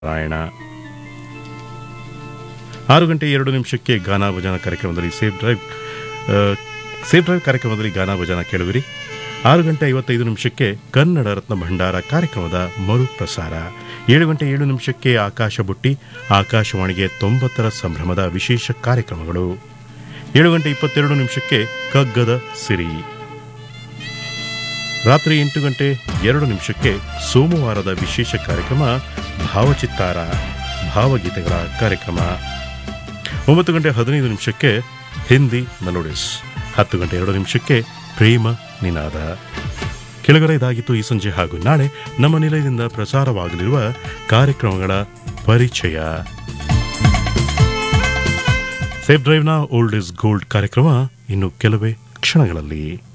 ರಾಯಣ ಆರು ಗಂಟೆ ಎರಡು ನಿಮಿಷಕ್ಕೆ ಗಾನಾ ಭಜನ ಕಾರ್ಯಕ್ರಮದಲ್ಲಿ ಸೇಫ್ ಡ್ರೈವ್ ಆ, ಸೇಫ್ ಡ್ರೈವ್ ಕಾರ್ಯಕ್ರಮದಲ್ಲಿ ಗಾನಾ ಭಜನ ಕೇಳುವಿರಿ ಆರು ಗಂಟೆ ಐವತ್ತೈದು ನಿಮಿಷಕ್ಕೆ ಕನ್ನಡ ರತ್ನ ಭಂಡಾರ ಕಾರ್ಯಕ್ರಮದ ಮರುಪ್ರಸಾರ ಏಳು ಗಂಟೆ ಏಳು ನಿಮಿಷಕ್ಕೆ ಆಕಾಶ ಬುಟ್ಟಿ ಆಕಾಶವಾಣಿಗೆ ತೊಂಬತ್ತರ ಸಂಭ್ರಮದ ವಿಶೇಷ ಕಾರ್ಯಕ್ರಮಗಳು ಏಳು ಗಂಟೆ ಇಪ್ಪತ್ತೆರಡು ನಿಮಿಷಕ್ಕೆ ಕಗ್ಗದ ಸಿರಿ ರಾತ್ರಿ ಎಂಟು ಗಂಟೆ ಎರಡು ನಿಮಿಷಕ್ಕೆ ಸೋಮವಾರದ ವಿಶೇಷ ಕಾರ್ಯಕ್ರಮ ಭಾವಚಿತ್ತಾರ ಭಾವಗೀತೆಗಳ ಕಾರ್ಯಕ್ರಮ ಒಂಬತ್ತು ಗಂಟೆ ಹದಿನೈದು ನಿಮಿಷಕ್ಕೆ ಹಿಂದಿ ಮೆಲೋಡಿಸ್ ಹತ್ತು ಗಂಟೆ ಎರಡು ನಿಮಿಷಕ್ಕೆ ಪ್ರೇಮ ನಿನಾದ ಕೆಳಗಡೆ ಇದಾಗಿತ್ತು ಈ ಸಂಜೆ ಹಾಗೂ ನಾಳೆ ನಮ್ಮ ನಿಲಯದಿಂದ ಪ್ರಸಾರವಾಗಲಿರುವ ಕಾರ್ಯಕ್ರಮಗಳ ಪರಿಚಯ ಸೇಫ್ ಡ್ರೈವ್ನ ಓಲ್ಡ್ ಇಸ್ ಗೋಲ್ಡ್ ಕಾರ್ಯಕ್ರಮ ಇನ್ನು ಕೆಲವೇ ಕ್ಷಣಗಳಲ್ಲಿ